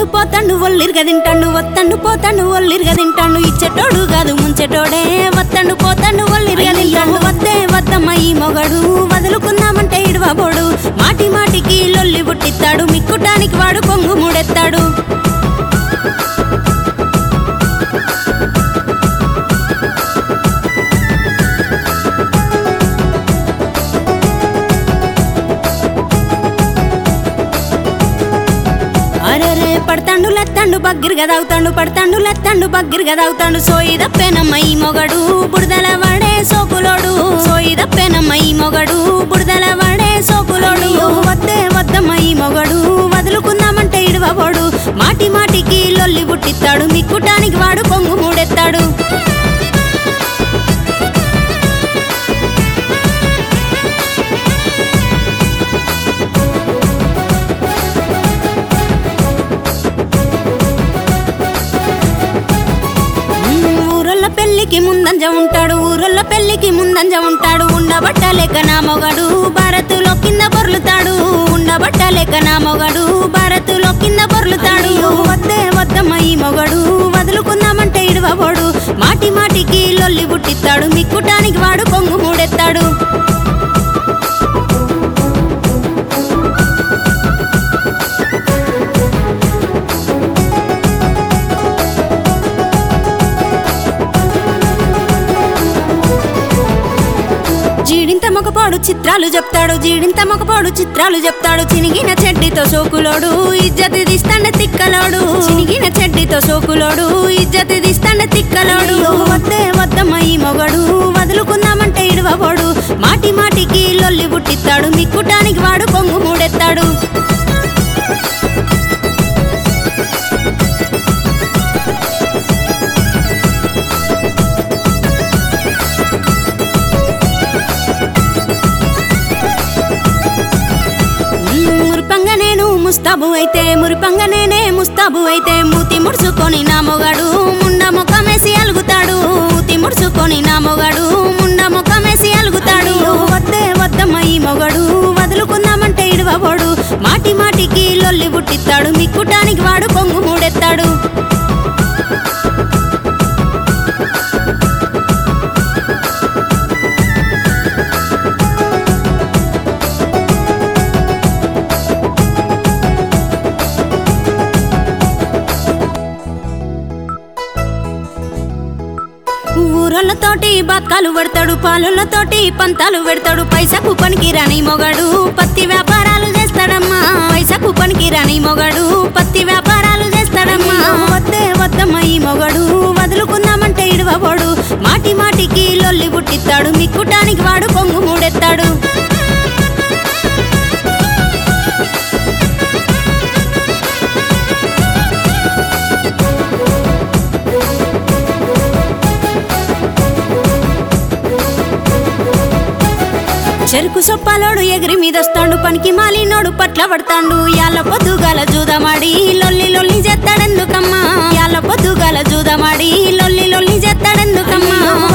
పోతాండు ఒల్లిరుగ తింటాడు వత్తండు పోతాండు ఒల్లిరుగ తింటాడు ఇచ్చేటోడు కాదు ముంచెటోడే వత్తండు పోతాండు ఒల్లిరుగ తింటాడు వద్దే వద్దమ్మ ఈ మొగడు వదులుకుందామంటే ఇడవబోడు మాటి మాటికి లొల్లి పుట్టిస్తాడు మిక్కుటానికి వాడు కొంగు మూడెత్తాడు అరెరే పడతాండు లెత్తండు బగ్గిరిగా తాగుతాండు పడతాండు లెత్తండు బగ్గిరిగా తాగుతాండు సోయి దప్పేనమ్మ ఈ మొగడు బుడదల వాడే సోకులోడు సోయి దప్పేనమ్మ ఈ మొగడు బుడదల వాడే సోకులోడు వద్దే వద్దమ్మ ఈ మొగడు వదులుకుందామంటే ఇడవబోడు మాటి మాటికి లొల్లి పుట్టిస్తాడు మిక్కుటానికి వాడు కొంగు మూడెత్తాడు ఊరల్ల పెళ్లికి ముందంజ ఉంటాడు ఊరల్ల పెళ్లికి ముందంజ ఉంటాడు ఉండబట్టలేక నా మొగడు భారతులో కింద బొర్లుతాడు ఉండబట్టలేక నా మొగడు భారతులో కింద బొర్లుతాడు వద్దే వద్దమ్మ ఈ మొగడు వదులుకుందామంటే ఇడవబోడు మాటి మాటికి లొల్లి పుట్టిస్తాడు మిక్కుటానికి వాడు కొంగు మూడెత్తాడు జీడింత మొగపోడు చిత్రాలు చెప్తాడు జీడింత మొగపోడు చిత్రాలు చెప్తాడు చినిగిన చెడ్డితో సోకులోడు ఇజ్జతి తీస్తాండ తిక్కలోడు చినిగిన చెడ్డితో సోకులోడు ఇజ్జతి తీస్తాండ తిక్కలోడు వద్దే వద్దమ్మ ఈ మొగడు వదులుకుందామంటే ఇడవబోడు మాటి మాటికి లొల్లి పుట్టిస్తాడు మిక్కుటానికి వాడు కొంగు మూడెత్తాడు మురిపంగా నేను ముస్తాబు అయితే మురిపంగా నేనే ముస్తాబు అయితే మూతి ముడుచుకొని నా మొగడు ముండ ముఖమేసి అలుగుతాడు మూతి ముడుచుకొని నా మొగడు ముండ ముఖమేసి అలుగుతాడు వద్దే వద్దమ్మ ఈ మొగడు వదులుకుందామంటే ఇడవబోడు మాటి మాటికి లొల్లి పుట్టిస్తాడు మిక్కుటానికి వాడు కొంగు మూడెత్తాడు ఊరళ్ళతోటి బతకాలు పెడతాడు పాలులతోటి పంతాలు పెడతాడు పైసకు పనికి రాని మొగడు పత్తి వ్యాపారాలు చేస్తాడమ్మా పైసకు పనికి రాని మొగడు పత్తి వ్యాపారాలు చేస్తాడమ్మా వద్దే వద్దమ్మ ఈ మొగడు వదులుకుందామంటే ఇడవబోడు మాటి మాటికి లొల్లి పుట్టిస్తాడు మిక్కుటానికి వాడు కొంగు మూడెత్తాడు చెరుకు సొప్పాలోడు ఎగిరి మీదొస్తాడు పనికి మాలినోడు పట్ల పడతాడు యాల పొద్దుగాల జూదమాడి లొల్లి లొల్లి చేస్తాడెందుకమ్మా యాల పొద్దుగాల జూదమాడి లొల్లి లొల్లి చేస్తాడెందుకమ్మా